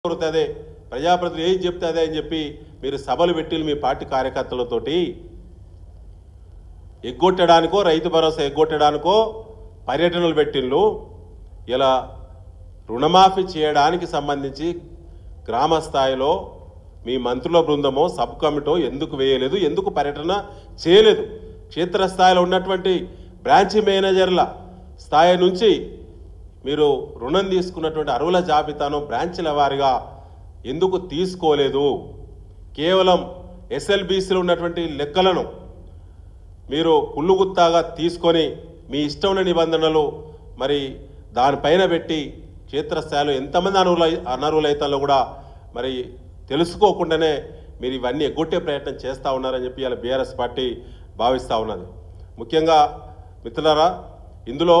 కోరితే అదే ప్రజాప్రతినిధులు ఏం చెప్తే అదే అని చెప్పి మీరు సభలు పెట్టి మీ పార్టీ కార్యకర్తలతోటి ఎగ్గొట్టడానికో రైతు భరోసా ఎగ్గొట్టడానికో పర్యటనలు పెట్టిండ్లు ఇలా రుణమాఫీ చేయడానికి సంబంధించి గ్రామ స్థాయిలో మీ మంత్రుల బృందమో సబ్ కమిటో ఎందుకు వేయలేదు ఎందుకు పర్యటన చేయలేదు క్షేత్రస్థాయిలో ఉన్నటువంటి బ్రాంచ్ మేనేజర్ల స్థాయి నుంచి మీరు రుణం తీసుకున్నటువంటి అరువుల జాబితాను బ్రాంచ్ల వారిగా ఎందుకు తీసుకోలేదు కేవలం ఎస్ఎల్బీసీలో ఉన్నటువంటి లెక్కలను మీరు కుళ్ళుగుత్తాగా తీసుకొని మీ ఇష్టమైన నిబంధనలు మరి దానిపైన పెట్టి క్షేత్రస్థాయిలో ఎంతమంది అనర్హుల అనర్హులైతాలో కూడా మరి తెలుసుకోకుండానే మీరు ఇవన్నీ ఎగ్గొట్టే ప్రయత్నం చేస్తూ ఉన్నారని చెప్పి ఇలా బీఆర్ఎస్ పార్టీ భావిస్తూ ఉన్నది ముఖ్యంగా మిత్రులారా ఇందులో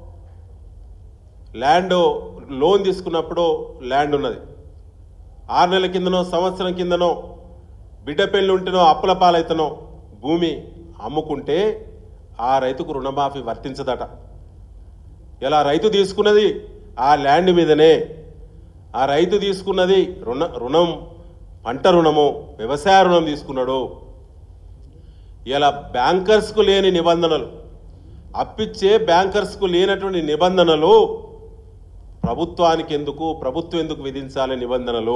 ల్యాండ్ లోన్ తీసుకున్నప్పుడు ల్యాండ్ ఉన్నది ఆరు నెలల కిందనో సంవత్సరం కిందనో బిడ్డ పెళ్ళి ఉంటేనో అప్పుల పాలైతేనో భూమి అమ్ముకుంటే ఆ రైతుకు రుణమాఫీ వర్తించదట ఇలా రైతు తీసుకున్నది ఆ ల్యాండ్ మీదనే ఆ రైతు తీసుకున్నది రుణ రుణం పంట రుణము వ్యవసాయ రుణం తీసుకున్నాడు ఇలా బ్యాంకర్స్కు లేని నిబంధనలు అప్పిచ్చే బ్యాంకర్స్కు లేనటువంటి నిబంధనలు ప్రభుత్వానికి ఎందుకు ప్రభుత్వం ఎందుకు విధించాలి నిబంధనలు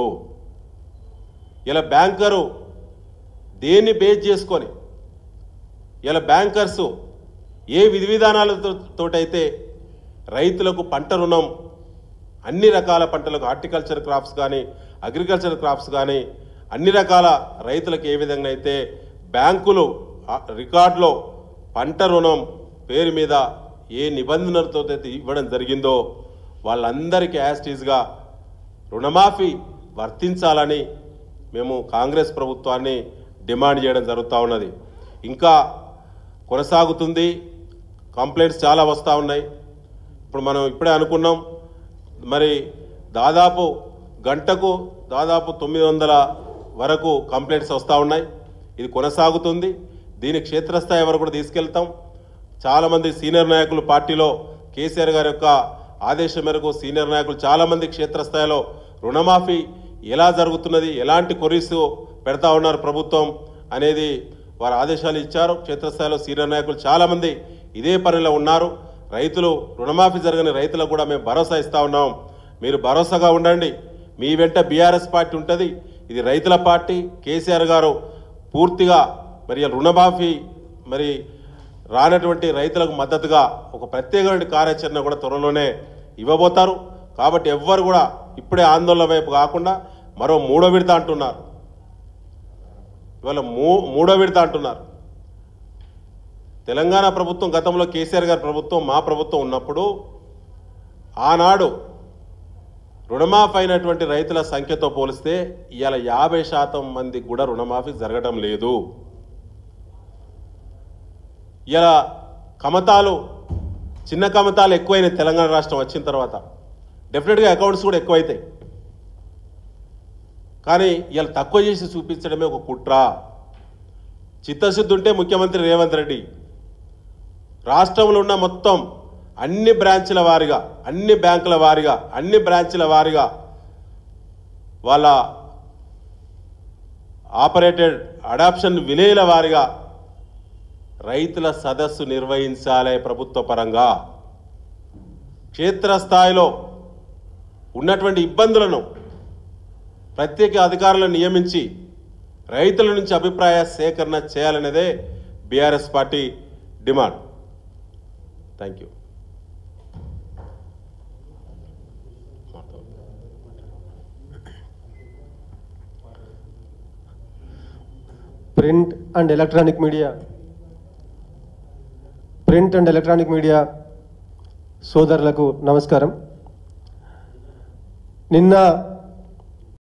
ఇలా బ్యాంకరు దేన్ని బేస్ చేసుకొని ఇలా బ్యాంకర్స్ ఏ విధి విధానాలతో తోటైతే రైతులకు పంట రుణం అన్ని రకాల పంటలకు హార్టికల్చర్ క్రాప్స్ కానీ అగ్రికల్చర్ క్రాప్స్ కానీ అన్ని రకాల రైతులకు ఏ విధంగా అయితే బ్యాంకులు ఆ రికార్డులో పంట రుణం పేరు మీద ఏ నిబంధనలతో అయితే ఇవ్వడం జరిగిందో వాళ్ళందరికీ యాస్టీస్గా రుణమాఫీ వర్తించాలని మేము కాంగ్రెస్ ప్రభుత్వాన్ని డిమాండ్ చేయడం జరుగుతూ ఉన్నది ఇంకా కొనసాగుతుంది కంప్లైంట్స్ చాలా వస్తూ ఉన్నాయి ఇప్పుడు మనం ఇప్పుడే అనుకున్నాం మరి దాదాపు గంటకు దాదాపు తొమ్మిది వందల వరకు కంప్లైంట్స్ వస్తూ ఉన్నాయి ఇది కొనసాగుతుంది దీని క్షేత్రస్థాయి వరకు కూడా తీసుకెళ్తాం చాలామంది సీనియర్ నాయకులు పార్టీలో కేసీఆర్ గారి యొక్క ఆదేశం మేరకు సీనియర్ నాయకులు చాలామంది క్షేత్రస్థాయిలో రుణమాఫీ ఎలా జరుగుతున్నది ఎలాంటి కొరీస్ పెడతా ఉన్నారు ప్రభుత్వం అనేది వారు ఆదేశాలు ఇచ్చారు క్షేత్రస్థాయిలో సీనియర్ నాయకులు చాలామంది ఇదే పనిలో ఉన్నారు రైతులు రుణమాఫీ జరగని రైతులకు కూడా మేము భరోసా ఇస్తా ఉన్నాం మీరు భరోసాగా ఉండండి మీ వెంట బీఆర్ఎస్ పార్టీ ఉంటుంది ఇది రైతుల పార్టీ కేసీఆర్ గారు పూర్తిగా మరి ఈ రుణమాఫీ మరి రానటువంటి రైతులకు మద్దతుగా ఒక ప్రత్యేకమైన కార్యాచరణ కూడా త్వరలోనే ఇవ్వబోతారు కాబట్టి ఎవ్వరు కూడా ఇప్పుడే ఆందోళన వైపు కాకుండా మరో మూడో విడత అంటున్నారు ఇవాళ మూ మూడో విడత అంటున్నారు తెలంగాణ ప్రభుత్వం గతంలో కేసీఆర్ గారి ప్రభుత్వం మా ప్రభుత్వం ఉన్నప్పుడు ఆనాడు రుణమాఫీ అయినటువంటి రైతుల సంఖ్యతో పోలిస్తే ఇవాళ యాభై శాతం మందికి కూడా రుణమాఫీ జరగడం లేదు ఇలా కమతాలు చిన్న కమతాలు ఎక్కువైనాయి తెలంగాణ రాష్ట్రం వచ్చిన తర్వాత డెఫినెట్గా అకౌంట్స్ కూడా ఎక్కువైతాయి కానీ ఇలా తక్కువ చేసి చూపించడమే ఒక కుట్ర చిత్తశుద్ధి ఉంటే ముఖ్యమంత్రి రేవంత్ రెడ్డి రాష్ట్రంలో ఉన్న మొత్తం అన్ని బ్రాంచ్ల వారిగా అన్ని బ్యాంకుల వారిగా అన్ని బ్రాంచ్ల వారిగా వాళ్ళ ఆపరేటెడ్ అడాప్షన్ విలేల వారిగా రైతుల సదస్సు నిర్వహించాలి ప్రభుత్వ పరంగా క్షేత్రస్థాయిలో ఉన్నటువంటి ఇబ్బందులను ప్రత్యేక అధికారులను నియమించి రైతుల నుంచి అభిప్రాయ సేకరణ చేయాలనేదే BRS party demand thank you print and electronic media print and electronic media సోదరులకు నమస్కారం నిన్న